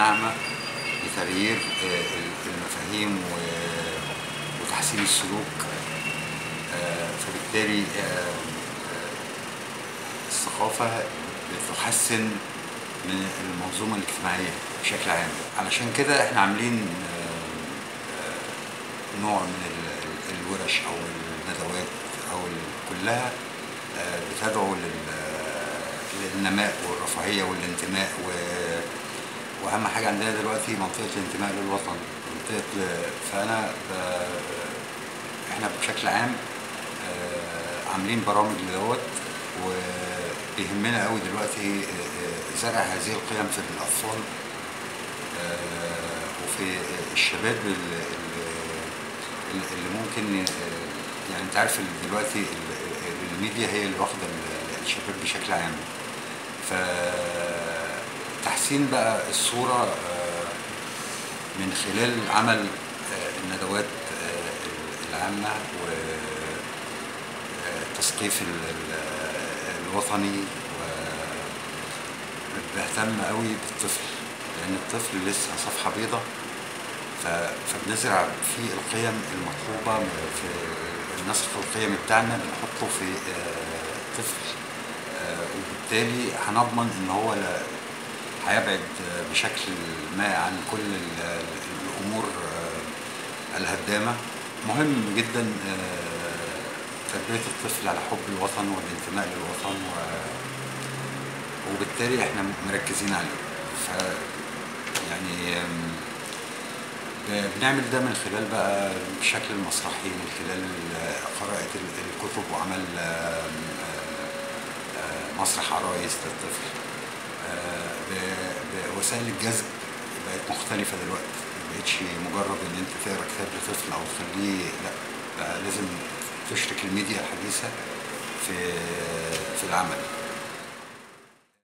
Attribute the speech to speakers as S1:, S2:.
S1: الناعمة لتغيير آه، المفاهيم و- وتحسين السلوك آه، فبالتالي آه، آه، الثقافة بتحسن من المنظومة الاجتماعية بشكل عام علشان كده احنا عاملين آه، آه، نوع من ال- ال- الورش او الندوات او ال- كلها آه، بتدعو لل- للنماء والرفاهية والانتماء و واهم حاجه عندنا دلوقتي منطقه الانتماء للوطن منطقه ل- فانا ب... احنا بشكل عام آه، عاملين برامج لدوت وبيهمنا قوي دلوقتي آه، آه، زرع هذه القيم في الاطفال آه، وفي الشباب ال- ال- اللي ممكن آه، يعني انت عارف ال- دلوقتي ال- الميديا هي اللي واخده ال- الشباب بشكل عام فتحسين بقى الصورة آه، من خلال عمل آه، الندوات آه، العامة والتثقيف الوطني وبهتم قوي بالطفل لأن الطفل لسه صفحة بيضة ف- فبنزرع فيه القيم المطلوبة في النسق القيمي بتاعنا بنحطه في آه، الطفل آه، وبالتالي هنضمن ان هو لا هيبعد آه، بشكل ما عن كل ال- ال- الامور آه، الهدامه مهم جدا آه، تربيه الطفل على حب الوطن والانتماء للوطن و وبالتالي احنا مركزين عليه ف يعني آم، ب- بنعمل ده من خلال بقى الشكل المسرحي من خلال ال- قراءة ال- الكتب وعمل آم، آه، آه، مسرح عرايس للطفل آه، ب- بوسائل الجذب بقت مختلفة دلوقتي ما بقتش مجرد ان انت تقرا كتاب لطفل او تخليه لا بقى لازم تشرك الميديا الحديثة في في العمل